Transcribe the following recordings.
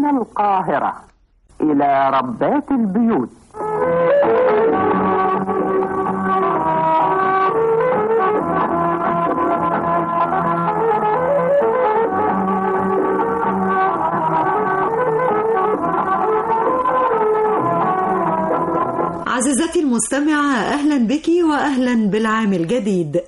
القاهرة إلى ربات البيوت عزيزتي المستمعة أهلا بك وأهلا بالعام الجديد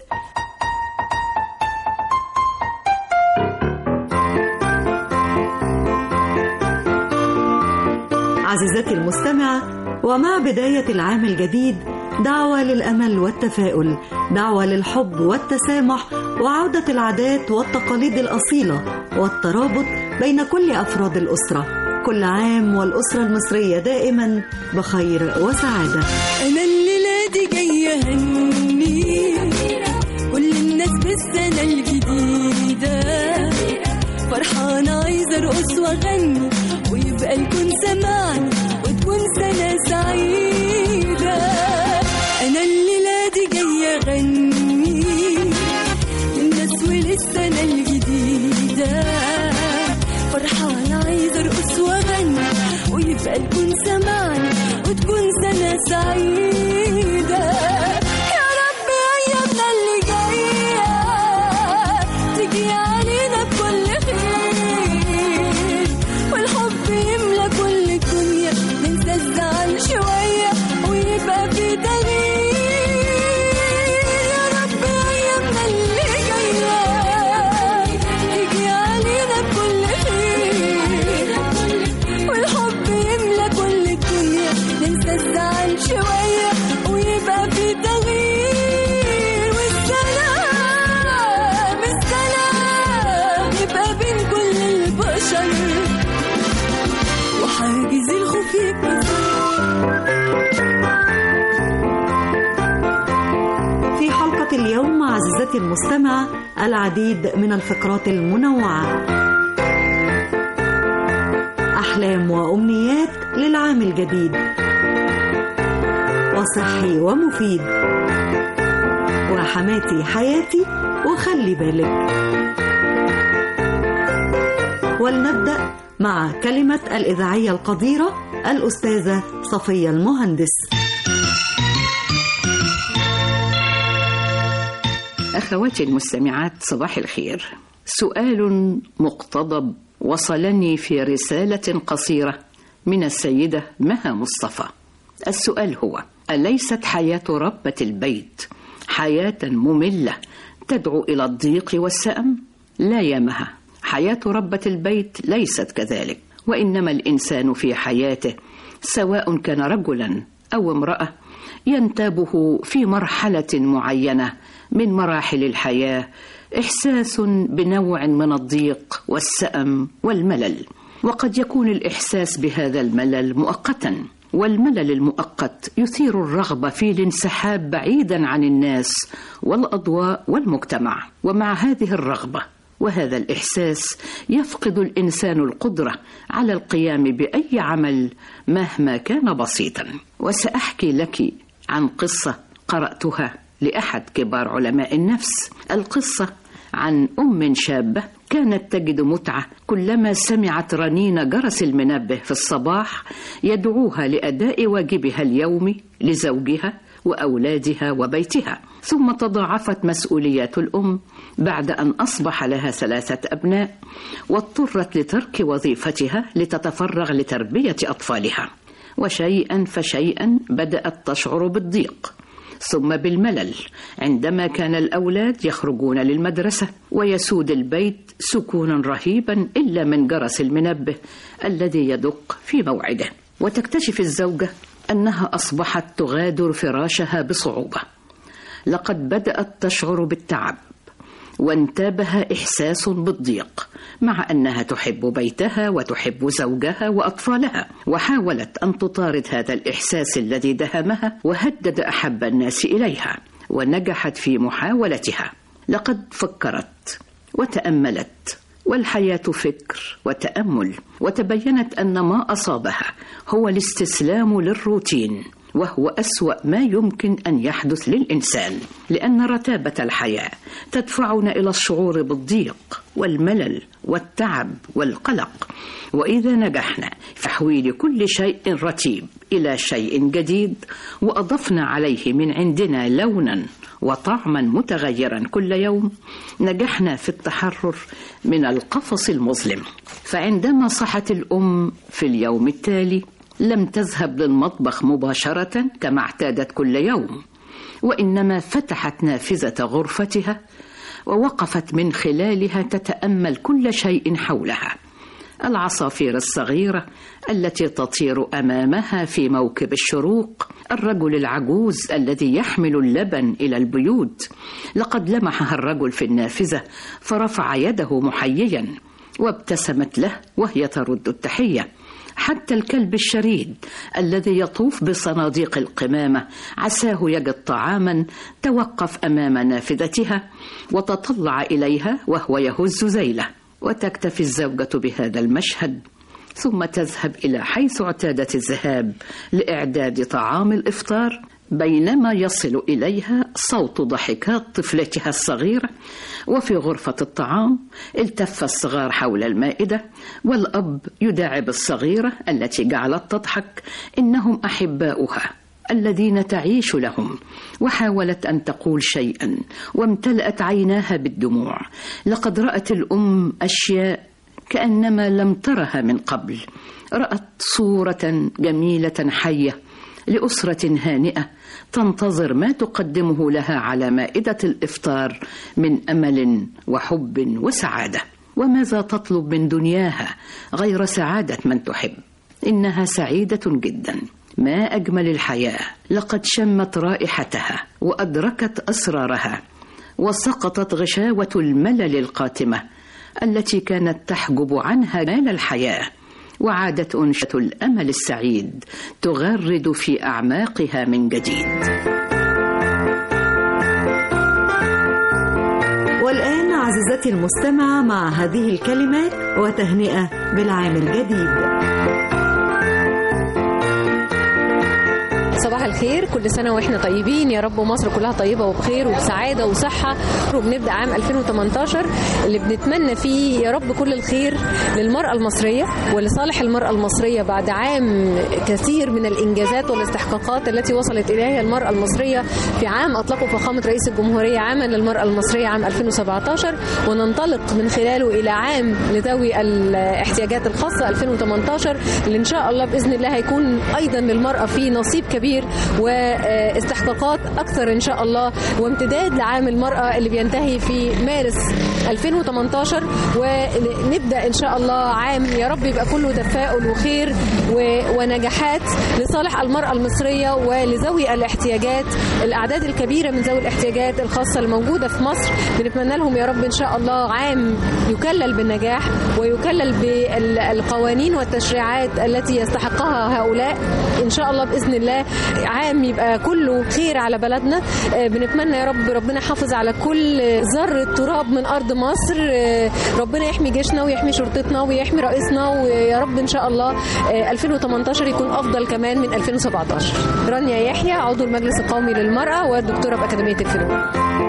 عزيزتي المستمعة ومع بداية العام الجديد دعوة للأمل والتفاؤل دعوة للحب والتسامح وعودة العادات والتقاليد الأصيلة والترابط بين كل أفراد الأسرة كل عام والأسرة المصرية دائما بخير وسعادة أنا الليلة دي جاية أهني كل الناس بالسنة الجديدة فرحانة عايزة أرقص وأغني ويبقى الكون سمعني وتكون سنة سعيدة أنا الليلة دي جاية أغني للناس وللسنة الجديدة فرحانة عايزة أرقص وأغني ويبقى الكون سمعني وتكون سنة سعيدة يا رب أيامنا اللي جاية تجي علينا بكل خير والحب يملى كل الدنيا ننسى الزعل شوية ويبقى في تغيير يا رب أيامنا اللي جاية تجي علينا بكل خير والحب يملى كل الدنيا ننسى الزعل شوية ويبقى في تغيير والسلام السلام يبقى بين كل البشر وحاجز الخوف يكسر في حلقة اليوم عزيزتي المستمعة العديد من الفقرات المنوعة أحلام وأمنيات للعام الجديد وصحي ومفيد وحماتي حياتي وخلي بالك ولنبدأ مع كلمة الإذاعية القديرة الأستاذة صفية المهندس أخواتي المستمعات صباح الخير سؤال مقتضب وصلني في رسالة قصيرة من السيدة مها مصطفى السؤال هو أليست حياة ربة البيت حياة مملة تدعو إلى الضيق والسأم؟ لا يا مها حياة ربة البيت ليست كذلك وإنما الإنسان في حياته سواء كان رجلا أو امرأة ينتابه في مرحلة معينة من مراحل الحياة إحساس بنوع من الضيق والسأم والملل وقد يكون الإحساس بهذا الملل مؤقتا والملل المؤقت يثير الرغبة في الانسحاب بعيدا عن الناس والأضواء والمجتمع ومع هذه الرغبة وهذا الإحساس يفقد الإنسان القدرة على القيام بأي عمل مهما كان بسيطا وسأحكي لك عن قصة قرأتها لأحد كبار علماء النفس القصة عن أم شابة كانت تجد متعة كلما سمعت رنين جرس المنبه في الصباح يدعوها لأداء واجبها اليومي لزوجها وأولادها وبيتها ثم تضاعفت مسؤوليات الأم بعد أن أصبح لها ثلاثة أبناء واضطرت لترك وظيفتها لتتفرغ لتربية أطفالها وشيئا فشيئا بدأت تشعر بالضيق ثم بالملل عندما كان الأولاد يخرجون للمدرسة ويسود البيت سكونا رهيبا إلا من جرس المنبه الذي يدق في موعده وتكتشف الزوجة أنها أصبحت تغادر فراشها بصعوبة لقد بدأت تشعر بالتعب وانتابها إحساس بالضيق مع أنها تحب بيتها وتحب زوجها وأطفالها وحاولت أن تطارد هذا الإحساس الذي دهمها وهدد أحب الناس إليها ونجحت في محاولتها لقد فكرت وتأملت والحياة فكر وتأمل وتبينت أن ما أصابها هو الاستسلام للروتين وهو أسوأ ما يمكن أن يحدث للإنسان لأن رتابة الحياة تدفعنا إلى الشعور بالضيق والملل والتعب والقلق وإذا نجحنا في تحويل كل شيء رتيب إلى شيء جديد وأضفنا عليه من عندنا لونا وطعما متغيرا كل يوم نجحنا في التحرر من القفص المظلم فعندما صحت الأم في اليوم التالي لم تذهب للمطبخ مباشرة كما اعتادت كل يوم وإنما فتحت نافذة غرفتها ووقفت من خلالها تتأمل كل شيء حولها العصافير الصغيرة التي تطير أمامها في موكب الشروق الرجل العجوز الذي يحمل اللبن إلى البيوت لقد لمحها الرجل في النافذة فرفع يده محييا وابتسمت له وهي ترد التحية حتى الكلب الشريد الذي يطوف بصناديق القمامة عساه يجد طعاما توقف أمام نافذتها وتطلع إليها وهو يهز ذيله وتكتفي الزوجة بهذا المشهد ثم تذهب إلى حيث اعتادت الذهاب لإعداد طعام الإفطار بينما يصل إليها صوت ضحكات طفلتها الصغيرة وفي غرفة الطعام التف الصغار حول المائدة والأب يداعب الصغيرة التي جعلت تضحك إنهم أحباؤها الذين تعيش لهم وحاولت ان تقول شيئا وامتلات عيناها بالدموع لقد رات الام اشياء كانما لم ترها من قبل رات صوره جميله حيه لاسره هانئه تنتظر ما تقدمه لها على مائده الافطار من امل وحب وسعاده وماذا تطلب من دنياها غير سعاده من تحب انها سعيده جدا ما اجمل الحياه لقد شمت رائحتها وادركت اسرارها وسقطت غشاوه الملل القاتمه التي كانت تحجب عنها مال الحياه وعادت انشة الامل السعيد تغرد في اعماقها من جديد والآن عزيزتي المستمعة مع هذه الكلمات وتهنئة بالعام الجديد صباح الخير كل سنة واحنا طيبين يا رب مصر كلها طيبة وبخير وبسعادة وصحة وبنبدأ عام 2018 اللي بنتمنى فيه يا رب كل الخير للمرأة المصرية ولصالح المرأة المصرية بعد عام كثير من الإنجازات والاستحقاقات التي وصلت إليها المرأة المصرية في عام أطلقه فخامة رئيس الجمهورية عاما للمرأة المصرية عام 2017 وننطلق من خلاله إلى عام لذوي الاحتياجات الخاصة 2018 اللي إن شاء الله بإذن الله هيكون أيضا للمرأة فيه نصيب كبير واستحقاقات أكثر إن شاء الله وامتداد لعام المرأة اللي بينتهي في مارس 2018 ونبدأ إن شاء الله عام يا رب يبقى كله تفاؤل وخير و- ونجاحات لصالح المرأة المصرية ولذوي الاحتياجات الأعداد الكبيرة من ذوي الاحتياجات الخاصة الموجودة في مصر بنتمنى لهم يا رب إن شاء الله عام يكلل بالنجاح ويكلل بالقوانين والتشريعات التي يستحقها هؤلاء إن شاء الله بإذن الله عام يبقى كله خير على بلدنا آه، بنتمنى يا رب ربنا يحافظ على كل ذرة تراب من أرض مصر آه، ربنا يحمي جيشنا ويحمي شرطتنا ويحمي رئيسنا ويا رب إن شاء الله آه، 2018 يكون أفضل كمان من 2017 رانيا يحيى عضو المجلس القومي للمرأة والدكتورة بأكاديمية الفنون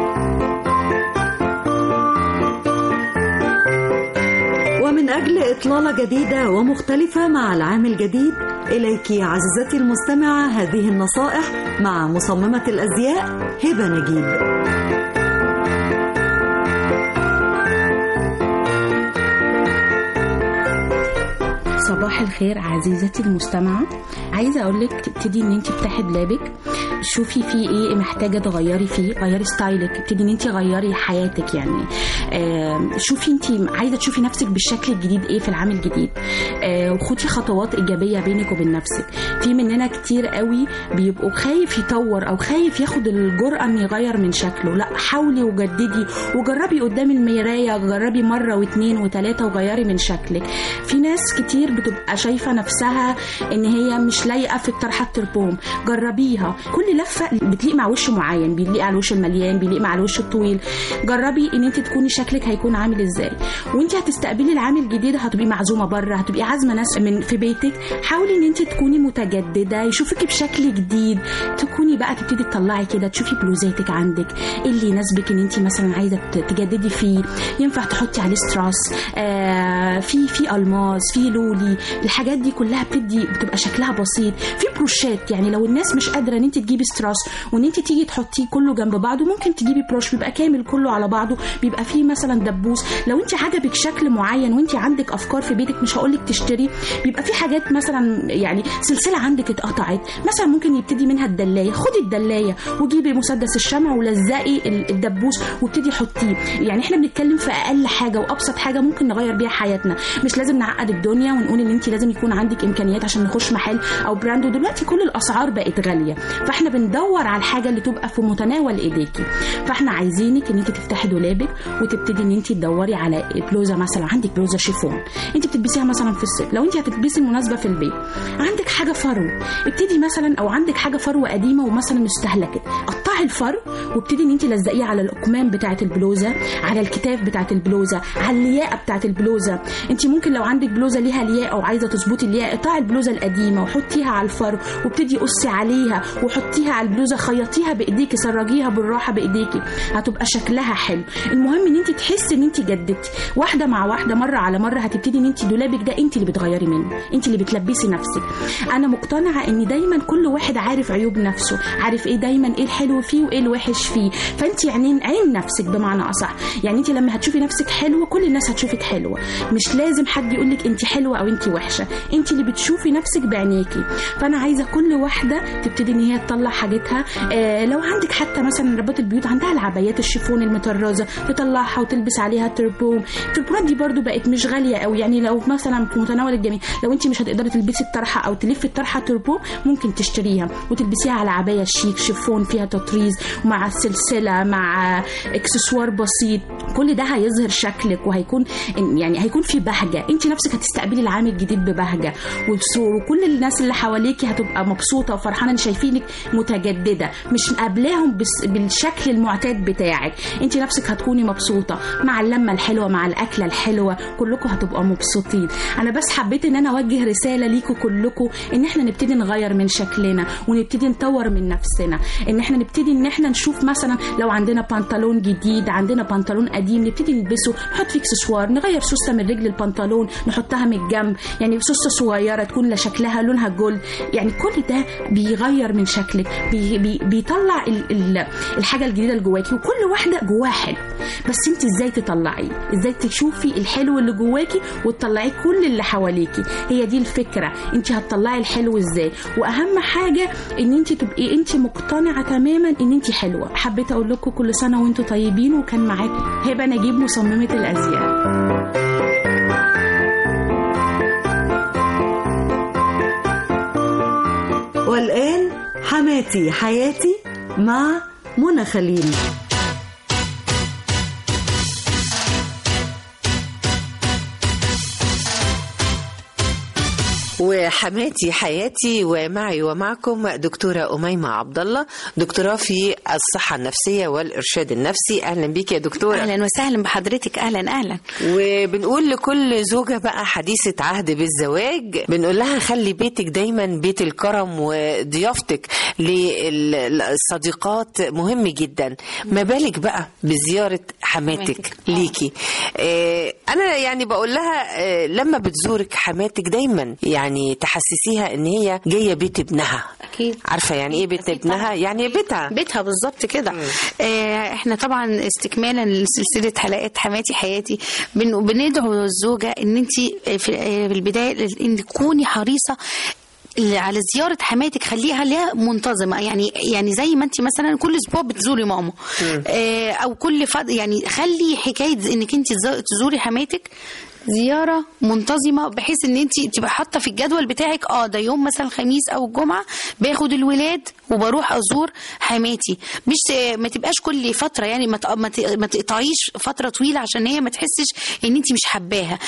ومن أجل إطلالة جديدة ومختلفة مع العام الجديد إليك عزيزتي المستمعة هذه النصائح مع مصممة الأزياء هبة نجيب صباح الخير عزيزتي المستمعة عايزة أقول لك تبتدي إن أنت تفتحي دولابك شوفي فيه إيه محتاجة تغيري فيه غيري ستايلك ابتدي إن أنت غيري حياتك يعني آه شوفي أنت عايزة تشوفي نفسك بالشكل الجديد إيه في العام الجديد آه وخدي خطوات إيجابية بينك وبين نفسك في مننا كتير قوي بيبقوا خايف يطور أو خايف ياخد الجرأة إنه يغير من شكله لا حاولي وجددي وجربي قدام المراية جربي مرة واتنين وتلاتة وغيري من شكلك في ناس كتير بتبقى شايفة نفسها ان هي مش لايقة في الطرحة التربوم جربيها كل كل لفه بتليق مع وش معين بيليق على الوش المليان بيليق مع الوش الطويل جربي ان انت تكوني شكلك هيكون عامل ازاي وانت هتستقبلي العام الجديد هتبقي معزومه بره هتبقي عازمه ناس من في بيتك حاولي ان انت تكوني متجدده يشوفك بشكل جديد تكوني بقى تبتدي تطلعي كده تشوفي بلوزاتك عندك ايه اللي يناسبك ان انت مثلا عايزه ت- تجددي فيه ينفع تحطي عليه ستراس آه في في الماس في لولي الحاجات دي كلها بتدي بتبقى شكلها بسيط في بروشات يعني لو الناس مش قادره ان انت تجيبي ستراس وان انت تيجي تحطيه كله جنب بعضه ممكن تجيبي بروش بيبقى كامل كله على بعضه بيبقى فيه مثلا دبوس لو انت عجبك شكل معين وانت عندك افكار في بيتك مش هقولك تشتري بيبقى في حاجات مثلا يعني سلسله عندك اتقطعت مثلا ممكن يبتدي منها الدلايه خدي الدلايه وجيبي مسدس الشمع ولزقي ال- الدبوس وابتدي حطيه يعني احنا بنتكلم في اقل حاجه وابسط حاجه ممكن نغير بيها حياتنا مش لازم نعقد الدنيا ونقول ان انت لازم يكون عندك امكانيات عشان نخش محل او براند ودلوقتي كل الاسعار بقت غاليه فاحنا بندور على الحاجه اللي تبقى في متناول ايديكي فاحنا عايزينك ان انت تفتحي دولابك وتبتدي ان انت تدوري على بلوزه مثلا عندك بلوزه شيفون انت بتلبسيها مثلا في الصيف لو انت هتلبسي المناسبه في البيت عندك حاجه فرو ابتدي مثلا او عندك حاجه فرو قديمه ومثلا استهلكت قطعي الفرو وابتدي ان انت لزقيه على الاكمام بتاعه البلوزه على الكتاف بتاعه البلوزه على الياقه بتاعه البلوزه انت ممكن لو عندك بلوزه ليها لياقه وعايزه تظبطي الياقه قطعي البلوزه القديمه وحطيها على الفرو وابتدي قصي عليها وحطيها على البلوزه خيطيها بايديكي سرجيها بالراحه بايديكي هتبقى شكلها حلو المهم ان انت تحسي ان انت جددتي واحده مع واحده مره على مره هتبتدي ان انت دولابك ده انت اللي بتغيري منه انت اللي بتلبسي نفسك انا مقتنعه ان دايما كل واحد عارف عيوب نفسه عارف ايه دايما ايه الحلو فيه وايه الوحش فيه فانت عينين عين نفسك بمعنى اصح يعني انت لما هتشوفي نفسك حلوه كل الناس هتشوفك حلوه مش لازم حد يقول لك انت حلوه او انت وحشه انت اللي بتشوفي نفسك بعينيكي فانا عايزه كل واحده تبتدي ان هي تطلع حاجتها آه لو عندك حتى مثلا ربات البيوت عندها العبايات الشيفون المطرزه تطلعها وتلبس عليها تربوم التربونات دي برضو بقت مش غاليه قوي يعني لو مثلا في متناول الجميع لو انت مش هتقدري تلبسي الطرحه او تلفي الطرحه تربوم ممكن تشتريها وتلبسيها على عبايه شيك شيفون فيها تطريز مع سلسله مع اكسسوار بسيط كل ده هيظهر شكلك وهيكون يعني هيكون في بهجه انت نفسك هتستقبلي العام الجديد ببهجه وسرور وكل الناس اللي حواليكي هتبقى مبسوطه وفرحانه ان شايفينك متجدده مش مقابلاهم بس بالشكل المعتاد بتاعك انت نفسك هتكوني مبسوطه مع اللمه الحلوه مع الاكله الحلوه كلكم هتبقوا مبسوطين انا بس حبيت ان انا اوجه رساله ليكم كلكم ان احنا نبتدي نغير من شكلنا ونبتدي نطور من نفسنا ان احنا نبتدي ان احنا نشوف مثلا لو عندنا بنطلون جديد عندنا بنطلون قديم نبتدي نلبسه نحط فيه اكسسوار نغير سوسته من رجل البنطلون نحطها من الجنب يعني سوسته صغيره تكون لا شكلها لونها جولد يعني كل ده بيغير من شكلك بي بي بيطلع ال ال الحاجه الجديده اللي جواكي وكل واحده جواها حلو بس انت ازاي تطلعيه ازاي تشوفي الحلو اللي جواكي وتطلعيه كل اللي حواليكي هي دي الفكره انت هتطلعي الحلو ازاي واهم حاجه ان انت تبقي انت مقتنعه تماما ان انت حلوه حبيت اقول لكم كل سنه وانتم طيبين وكان معاكي هبه نجيب مصممه الازياء والآن حماتي حياتي مع منى خليل وحماتي حياتي ومعي ومعكم دكتورة أميمة عبد الله دكتوراه في الصحة النفسية والإرشاد النفسي أهلا بيك يا دكتورة اهلا وسهلا بحضرتك اهلا اهلا وبنقول لكل زوجة بقى حديثة عهد بالزواج بنقول لها خلي بيتك دايما بيت الكرم وضيافتك للصديقات مهم جدا ما بالك بقى بزيارة حماتك حماتك. ليكي آه أنا يعني بقول لها آه لما بتزورك حماتك دايما يعني تحسسيها إن هي جاية بيت ابنها اكيد عارفة يعني إيه بيت أكيد ابنها طبعاً. يعني بيتها بيتها بالظبط كده آه احنا طبعا استكمالا لسلسله حلقات حماتي حياتي بن بندعو الزوجه ان انت في آه، في البدايه ان تكوني حريصه على زيارة حماتك خليها ليها منتظمة يعني يعني زي ما انت مثلا كل اسبوع بتزوري ماما آه او كل فض يعني خلي حكاية انك انت تز- تزوري حماتك زيارة منتظمة بحيث ان انت تبقى حاطة في الجدول بتاعك اه ده يوم مثلا الخميس او الجمعة باخد الولاد وبروح ازور حماتي مش آه، ما تبقاش كل فترة يعني ما ت- ما ت- ما تقطعيش فترة طويلة عشان هي ما تحسش ان انت مش حباها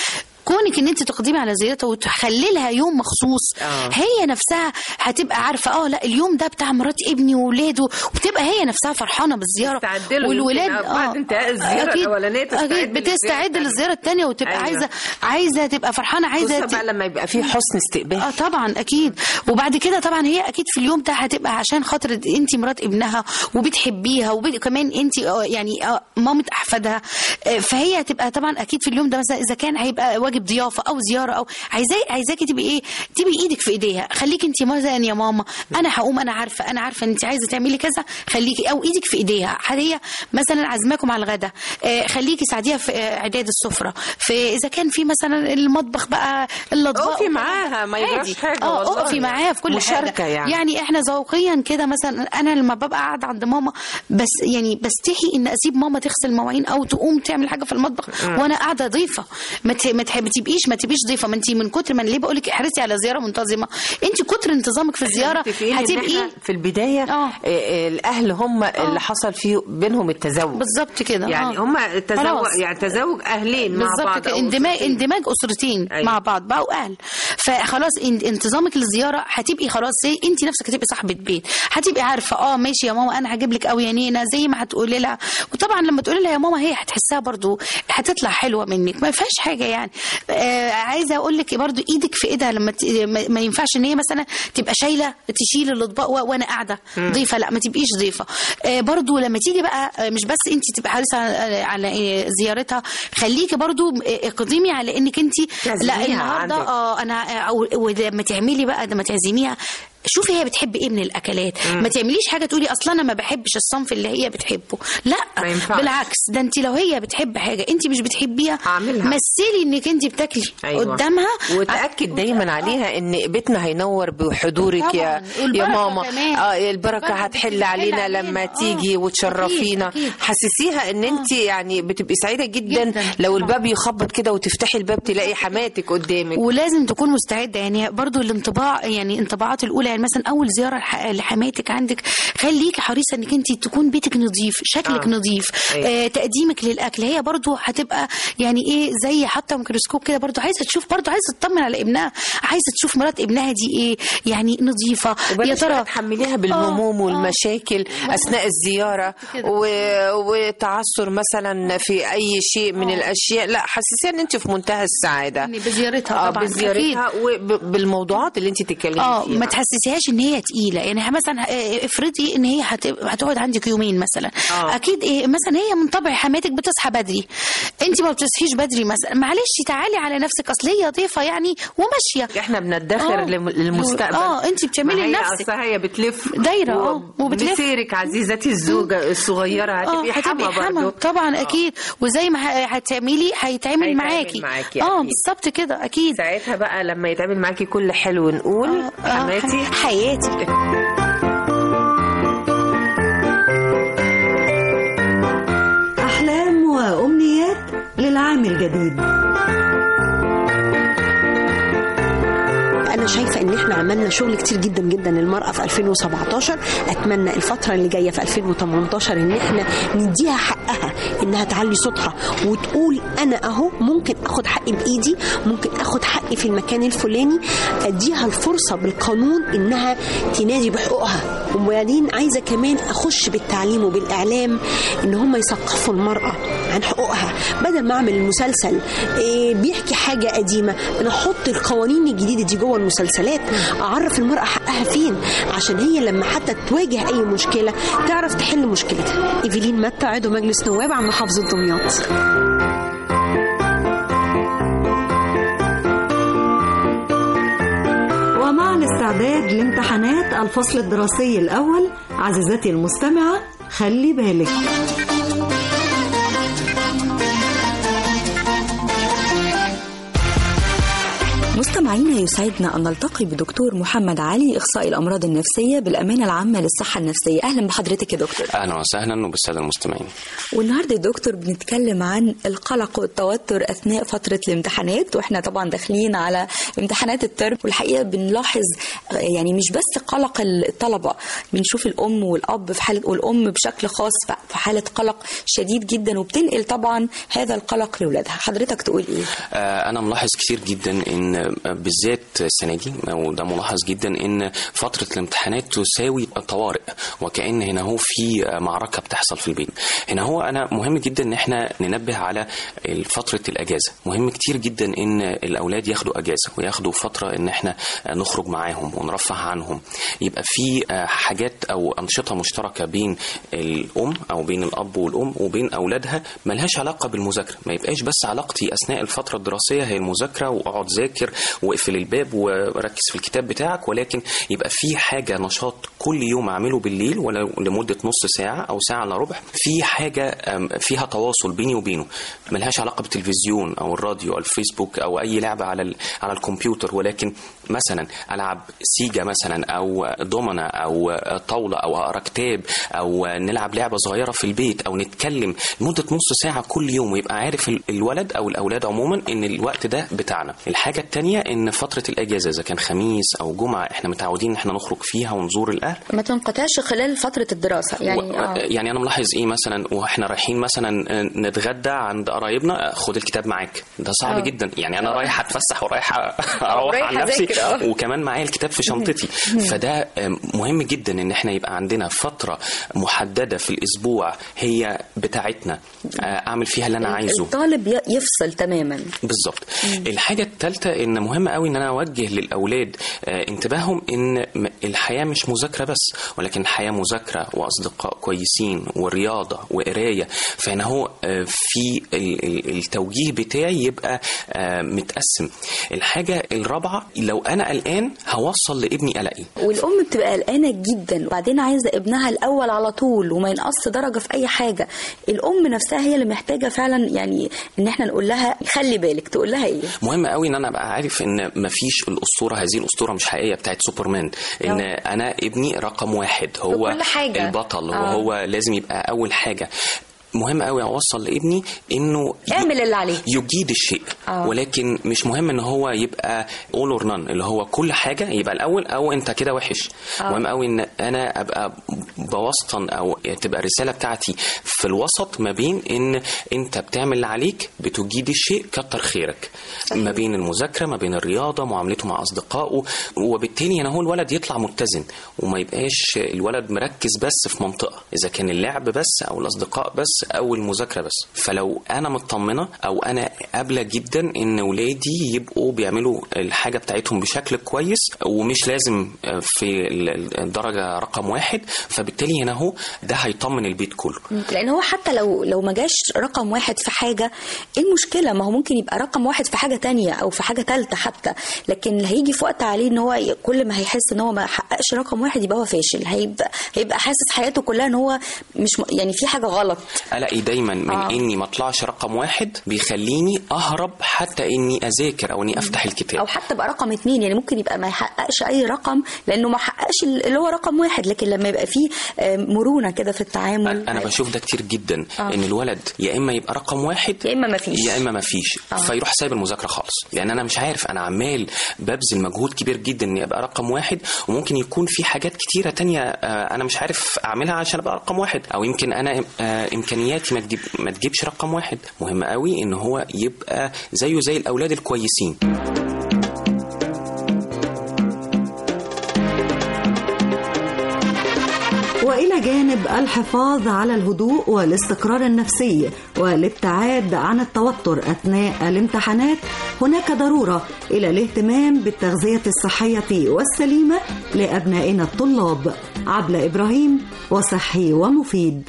كونك ان انت تقدمي على زيارتها وتخلي لها يوم مخصوص آه. هي نفسها هتبقى عارفه اه لا اليوم ده بتاع مرات ابني وولاده وبتبقى هي نفسها فرحانه بالزياره تستعد له والولاد يمكن بعد انتهاء الزيارة أكيد- الأولانية تستعد اكيد للزيارة بتستعد التانية. للزياره الثانيه وتبقى أيوة. عايزه عايزه تبقى فرحانه عايزه خصوصا ت- بقى لما يبقى في حسن استقبال اه طبعا اكيد وبعد كده طبعا هي اكيد في اليوم ده هتبقى عشان خاطر انت مرات ابنها وبتحبيها وكمان انت يعني آه، مامة احفادها آه، فهي هتبقى طبعا اكيد في اليوم ده مثلا اذا كان هيبقى واجب ضيافه او زياره او عايزاه عايزاكي تبقي ايه تبقي ايدك في ايديها خليكي انت مثلا يا ماما انا هقوم انا عارفه انا عارفه انت عايزه تعملي كذا خليكي او ايدك في ايديها هي مثلا عازماكم على الغدا آه، خليكي ساعديها في آه، اعداد السفره في اذا كان في مثلا المطبخ بقى الاطباق اقفي معاها ما يجراش عادي. حاجة اه والله. اقفي معاها في كل مشاركة حاجه يعني. يعني احنا ذوقيا كده مثلا انا لما ببقى قاعده عند ماما بس يعني بستحي ان اسيب ماما تغسل مواعين او تقوم تعمل حاجه في المطبخ وانا قاعده ضيفه ما ت- ما تح- ما تبقيش ما تبقيش ضيفه ما انت من كتر ما أنا ليه بقول لك احرصي على زياره منتظمه انت كتر انتظامك في الزياره متفقين إن هتبقي إحنا في البداية آه. آه، آه، الأهل هم اللي حصل فيه بينهم التزوج بالظبط كده يعني آه. هم التزوج خلاص. يعني تزوج أهلين مع بالظبط بعض كده أو اندماج أسرتين. اندماج اسرتين أيوة. مع بعض بقوا اهل فخلاص ان- انتظامك للزياره هتبقي خلاص زي انت نفسك هتبقي صاحبه بيت هتبقي عارفه اه ماشي يا ماما انا هجيب لك قوي يا نينا زي ما هتقولي لها وطبعا لما تقولي لها يا ماما هي هتحسها برضو هتطلع حلوه منك ما فيهاش حاجه يعني آه عايزه اقول لك برضو ايدك في ايدها لما ت... ما- ما ينفعش ان هي مثلا تبقى شايله تشيل الاطباق و... وانا قاعده ضيفه لا ما تبقيش ضيفه آه برضو لما تيجي بقى آه، مش بس انت تبقى حريصه على, على آه، زيارتها خليكي برضو آه، اقدمي على انك انت تعزميها لا النهارده عندك. اه انا او ولما تعملي بقى لما تعزميها شوفي هي بتحب ايه من الاكلات ما تعمليش حاجه تقولي اصلا انا ما بحبش الصنف اللي هي بتحبه لا ما ينفعش. بالعكس ده انت لو هي بتحب حاجه انت مش بتحبيها هعملها. مثلي انك انت بتاكلي أيوة. قدامها وتأكد دايما عليها ان بيتنا هينور بحضورك يا طبعاً. والبركة يا ماما كمان. اه البركه البركة هتحل بتحل علينا علينا. لما آه. تيجي وتشرفينا أكيد، أكيد. حسسيها ان انت يعني بتبقي سعيده جدا, جداً. لو الباب يخبط كده وتفتحي الباب تلاقي حماتك قدامك ولازم تكون مستعده يعني برضو الانطباع يعني انطباعات الاولى يعني مثلا اول زياره لح- لحماتك عندك خليكي حريصه انك انت تكون بيتك نظيف شكلك آه. آه. نظيف أيوة. آه تقديمك للاكل هي برضو هتبقى يعني ايه زي حاطه ميكروسكوب كده برضو عايزه تشوف برضو عايزه تطمن على ابنها عايزه تشوف مرات ابنها دي ايه يعني نظيفه يا وبلاش بقى ترى تحمليها بالهموم آه، والمشاكل اثناء الزياره كده. و... وتعثر مثلا في اي شيء من الاشياء لا حسسيها ان انت في منتهى السعاده يعني بزيارتها اه طبعا بزيارتها وبالموضوعات اللي انت تتكلمي اه فيها ما تحسسيهاش ان هي تقيله يعني مثلا آه، افرضي ان هي هت- هتقعد عندك يومين مثلا آه. اكيد إيه مثلا هي من طبع حماتك بتصحى بدري انت ما بتصحيش بدري مثلا معلش تعالي على نفسك اصل هي ضيفه يعني وماشيه احنا بندخر آه. لم- للمستقبل اه انت بتعملي ما هي لنفسك أصلها هي بتلف دايرة، آه، وبتلف. مسيرك عزيزتي الزوجه الصغيره هتبقي اه حما حما برضه طبعا اكيد وزي ما ه- هتعملي هيتعمل هيتعمل معاكي معاكي اه أكيد. بالظبط كده اكيد ساعتها بقى لما يتعمل معاكي كل حلو نقول آه، آه، حماتي حياتي أحلام وأمنيات للعام الجديد انا شايفه ان احنا عملنا شغل كتير جدا جدا للمراه في 2017 اتمنى الفتره اللي جايه في 2018 ان احنا نديها حقها انها تعلي صوتها وتقول انا اهو ممكن اخد حقي بايدي ممكن اخد حقي في المكان الفلاني اديها الفرصه بالقانون انها تنادي بحقوقها وبعدين عايزه كمان اخش بالتعليم وبالاعلام ان هم يثقفوا المراه عن حقوقها بدل ما اعمل المسلسل إيه بيحكي حاجه قديمه انا احط القوانين الجديده دي جوه المسلسلات اعرف المراه حقها فين عشان هي لما حتى تواجه اي مشكله تعرف تحل مشكلتها ايفلين متى عضو مجلس نواب عن محافظه دمياط ومع الاستعداد لامتحانات الفصل الدراسي الأول عزيزتي المستمعة خلي بالك مستمعي مستمعينا يسعدنا أن نلتقي بدكتور محمد علي إخصائي الأمراض النفسية بالأمانة العامة للصحة النفسية أهلا بحضرتك يا دكتور اهلا وسهلا وبالساده المستمعين والنهارده يا دكتور بنتكلم عن القلق والتوتر اثناء فتره الامتحانات واحنا طبعا داخلين على امتحانات الترم والحقيقه بنلاحظ يعني مش بس قلق الطلبه بنشوف الام والاب في حاله والام بشكل خاص في حاله قلق شديد جدا وبتنقل طبعا هذا القلق لاولادها حضرتك تقول ايه آه، انا ملاحظ كتير جدا ان بالذات السنه دي وده ملاحظ جدا ان فتره الامتحانات تساوي طوارئ وكان هنا هو في معركه بتحصل في البيت هنا هو انا مهم جدا ان احنا ننبه على فتره الاجازه مهم كتير جدا ان الاولاد ياخدوا اجازه وياخدوا فتره ان احنا نخرج معاهم ونرفه عنهم يبقى في حاجات او انشطه مشتركه بين الام او بين الاب والام وبين اولادها ملهاش علاقه بالمذاكره ما يبقاش بس علاقتي اثناء الفتره الدراسيه هي المذاكره واقعد ذاكر واقفل الباب وركز في الكتاب بتاعك ولكن يبقى في حاجه نشاط كل يوم اعمله بالليل ولو لمده نص ساعه او ساعه الا ربع في حاجه فيها تواصل بيني وبينه ملهاش علاقه بالتلفزيون او الراديو او الفيسبوك او اي لعبه على على الكمبيوتر ولكن مثلا العب سيجا مثلا او دومنا او طاوله او اقرا كتاب او نلعب لعبه صغيره في البيت او نتكلم لمده نص ساعه كل يوم ويبقى عارف الولد او الاولاد عموما ان الوقت ده بتاعنا الحاجه الثانيه ان فتره الاجازه اذا كان خميس او جمعه احنا متعودين ان احنا نخرج فيها ونزور الاهل ما تنقطعش خلال فتره الدراسه يعني و... آه. يعني انا ملاحظ ايه مثلا واحنا رايحين مثلا نتغدى عند قرايبنا خد الكتاب معاك ده صعب آه. جدا يعني انا رايح اتفسح ورايح اروح عن نفسي وكمان معايا الكتاب في شنطتي فده مهم جدا ان احنا يبقى عندنا فتره محدده في الاسبوع هي بتاعتنا اعمل فيها اللي انا عايزه الطالب يفصل تماما بالظبط الحاجه الثالثه ان مهم قوي ان انا اوجه للاولاد انتباههم ان الحياه مش مذاكره بس ولكن الحياه مذاكره واصدقاء كويسين ورياضه وقرايه فهنا هو في التوجيه بتاعي يبقى متقسم الحاجه الرابعه لو انا قلقان هوصل لابني قلقي والام بتبقى قلقانه جدا وبعدين عايزه ابنها الاول على طول وما ينقص درجه في اي حاجه الام نفسها هي اللي محتاجه فعلا يعني ان احنا نقول لها خلي بالك تقول لها ايه مهم قوي ان انا ابقى عارف ان مفيش الاسطوره هذه الاسطوره مش حقيقيه بتاعت سوبرمان ان أوه. انا ابني رقم واحد هو كل حاجة. البطل آه. وهو لازم يبقى اول حاجه مهم قوي اوصل لابني انه اعمل اللي عليك يجيد الشيء آه. ولكن مش مهم ان هو يبقى اول اور نان اللي هو كل حاجه يبقى الاول او انت كده وحش آه. مهم قوي ان انا ابقى بوسطن او تبقى الرساله بتاعتي في الوسط ما بين ان انت بتعمل اللي عليك بتجيد الشيء كتر خيرك صحيح. ما بين المذاكره ما بين الرياضه معاملته مع اصدقائه وبالتالي انا هو الولد يطلع متزن وما يبقاش الولد مركز بس في منطقه اذا كان اللعب بس او الاصدقاء بس او المذاكره بس فلو انا مطمنه او انا قابله جدا ان ولادي يبقوا بيعملوا الحاجه بتاعتهم بشكل كويس ومش لازم في الدرجه رقم واحد فبالتالي هنا هو ده هيطمن البيت كله لان هو حتى لو لو ما جاش رقم واحد في حاجه ايه المشكله ما هو ممكن يبقى رقم واحد في حاجه تانية او في حاجه ثالثه حتى لكن هيجي في وقت عليه ان هو كل ما هيحس ان هو ما حققش رقم واحد يبقى هو فاشل هيبقى هيبقى حاسس حياته كلها ان هو مش يعني في حاجه غلط الاقي دايما من آه. اني ما اطلعش رقم واحد بيخليني اهرب حتى اني اذاكر او اني افتح الكتاب او حتى بقى رقم اتنين يعني ممكن يبقى ما يحققش اي رقم لانه ما حققش اللي هو رقم واحد لكن لما يبقى فيه مرونه كده في التعامل انا بشوف ده كتير جدا آه. ان الولد يا اما يبقى رقم واحد يا اما ما فيش يا اما ما فيش آه. فيروح سايب المذاكره خالص لان انا مش عارف انا عمال ببذل مجهود كبير جدا اني ابقى رقم واحد وممكن يكون في حاجات كتيره تانية انا مش عارف اعملها عشان ابقى رقم واحد او يمكن انا امكانياتي ما تجيب ما تجيبش رقم واحد مهم قوي ان هو يبقى زيه زي الاولاد الكويسين والى جانب الحفاظ على الهدوء والاستقرار النفسي والابتعاد عن التوتر اثناء الامتحانات هناك ضروره الى الاهتمام بالتغذيه الصحيه والسليمه لابنائنا الطلاب عبله ابراهيم وصحي ومفيد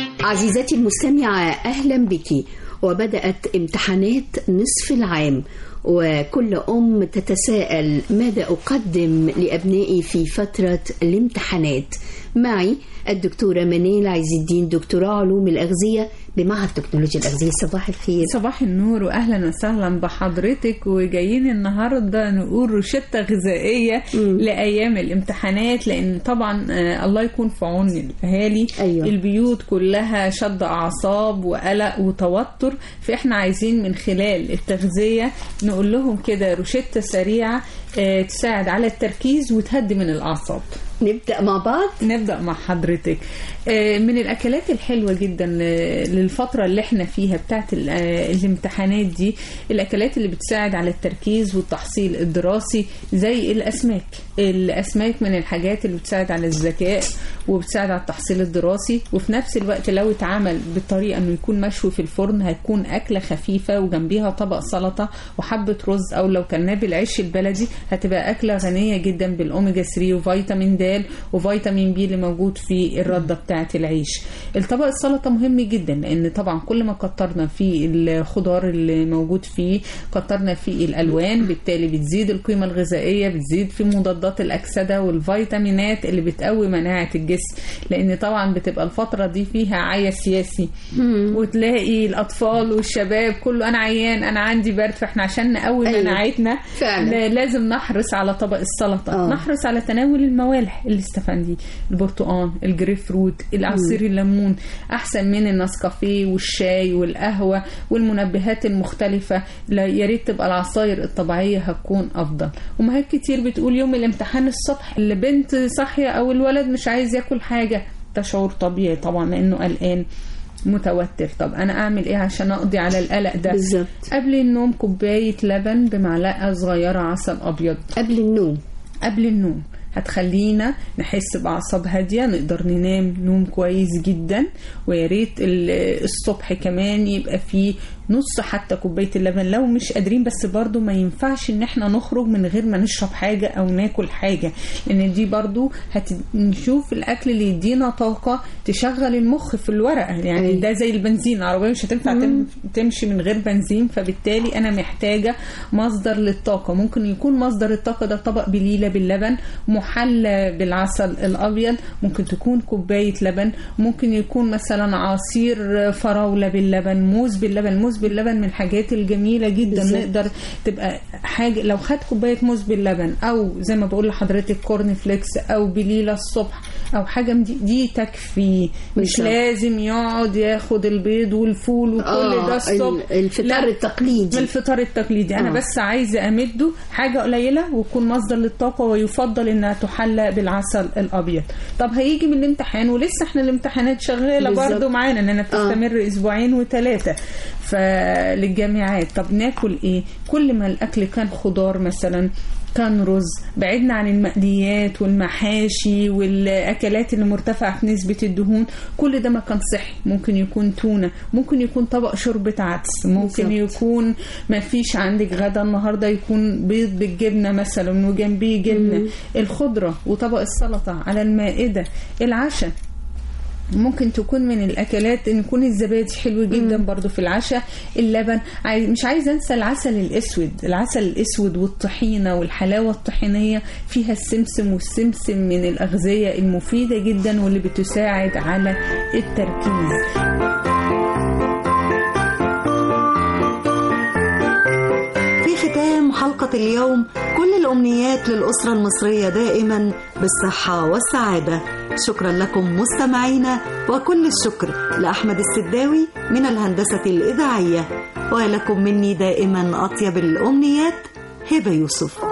عزيزتي المستمعة أهلا بك وبدأت امتحانات نصف العام وكل أم تتساءل ماذا أقدم لأبنائي في فترة الامتحانات معي الدكتورة منال عز الدين دكتوراه علوم الأغذية بمعهد تكنولوجيا الأغذية صباح الخير صباح النور واهلا وسهلا بحضرتك وجايين النهارده نقول روشته غذائيه لايام الامتحانات لان طبعا آه، الله يكون في عون الاهالي أيوة. البيوت كلها شد اعصاب وقلق وتوتر فاحنا عايزين من خلال التغذيه نقول لهم كده روشته سريعه آه، تساعد على التركيز وتهدي من الاعصاب نبدأ مع بعض نبدأ مع حضرتك آه، من الأكلات الحلوة جدا آه، للفترة اللي احنا فيها بتاعت ال- آه، الامتحانات دي الأكلات اللي بتساعد على التركيز والتحصيل الدراسي زي الأسماك الأسماك من الحاجات اللي بتساعد على الذكاء وبتساعد على التحصيل الدراسي وفي نفس الوقت لو اتعمل بالطريقة انه يكون مشوي في الفرن هتكون أكلة خفيفة وجنبيها طبق سلطة وحبة رز أو لو كلناه بالعيش البلدي هتبقى أكلة غنية جدا بالأوميجا 3 وفيتامين د وفيتامين بي اللي موجود في الردة بتاعة العيش الطبق السلطة مهم جدا لأن طبعا كل ما كترنا في الخضار اللي موجود فيه كترنا في الألوان بالتالي بتزيد القيمة الغذائية بتزيد في مضادات الأكسدة والفيتامينات اللي بتقوي مناعة الجسم لأن طبعا بتبقى الفترة دي فيها عيا سياسي وتلاقي الأطفال والشباب كله أنا عيان أنا عندي برد فاحنا عشان نقوي أيوة. مناعتنا فعلا. لا- لازم نحرص على طبق السلطة آه. نحرص على تناول الموالح الاستفندي البرتقال الجريب فروت العصير الليمون احسن من النسكافيه والشاي والقهوه والمنبهات المختلفه لا يا ريت تبقى العصاير الطبيعيه هتكون افضل امهات كتير بتقول يوم الامتحان الصبح البنت صاحيه او الولد مش عايز ياكل حاجه ده شعور طبيعي طبعا لانه قلقان متوتر طب انا اعمل ايه عشان اقضي على القلق ده بالظبط. قبل النوم كوبايه لبن بمعلقه صغيره عسل ابيض قبل النوم قبل النوم هتخلينا نحس بأعصاب هادية نقدر ننام نوم كويس جدا ويا ريت ال- الصبح كمان يبقى فيه نص حتى كوباية اللبن لو مش قادرين بس برضو ما ينفعش ان احنا نخرج من غير ما نشرب حاجة او ناكل حاجة لان دي برضو هنشوف الاكل اللي يدينا طاقة تشغل المخ في الورقة يعني أيوة. ده زي البنزين العربية مش هتنفع تم- تمشي من غير بنزين فبالتالي انا محتاجة مصدر للطاقة ممكن يكون مصدر الطاقة ده طبق بليلة باللبن محلى بالعسل الابيض ممكن تكون كوباية لبن ممكن يكون مثلا عصير فراولة باللبن موز باللبن الموز باللبن من الحاجات الجميلة جدا بالظبط. نقدر تبقى حاجة لو خد كوباية موز باللبن او زي ما بقول لحضرتك كورن فليكس او بليلة الصبح او حاجة من دي, دي تكفي مش بالظبط. لازم يقعد ياخد البيض والفول وكل آه، ده الصبح ال- الفطار لا، التقليدي. الفطار التقليدي انا آه. بس عايزه امده حاجه قليله ويكون مصدر للطاقه ويفضل انها تحلى بالعسل الابيض طب هيجي من الامتحان ولسه احنا الامتحانات شغاله بالظبط. برضو معانا انها بتستمر اسبوعين وثلاثه فللجامعات طب ناكل ايه كل ما الاكل كان خضار مثلا كان رز بعدنا عن المقليات والمحاشي والاكلات اللي مرتفعه في نسبه الدهون كل ده ما كان صحي ممكن يكون تونه ممكن يكون طبق شوربه عدس ممكن بالظبط. يكون ما فيش عندك غدا النهارده يكون بيض بالجبنه مثلا وجنبيه جبنه الخضره وطبق السلطه على المائده العشاء ممكن تكون من الاكلات ان يكون الزبادي حلو جدا برضو في العشاء اللبن عايز مش عايزه انسى العسل الاسود العسل الاسود والطحينه والحلاوه الطحينيه فيها السمسم والسمسم من الاغذيه المفيده جدا واللي بتساعد على التركيز في ختام حلقة اليوم كل الأمنيات للأسرة المصرية دائما بالصحة والسعادة شكرا لكم مستمعينا وكل الشكر لأحمد السداوي من الهندسة الإذاعية ولكم مني دائما أطيب الأمنيات هبة يوسف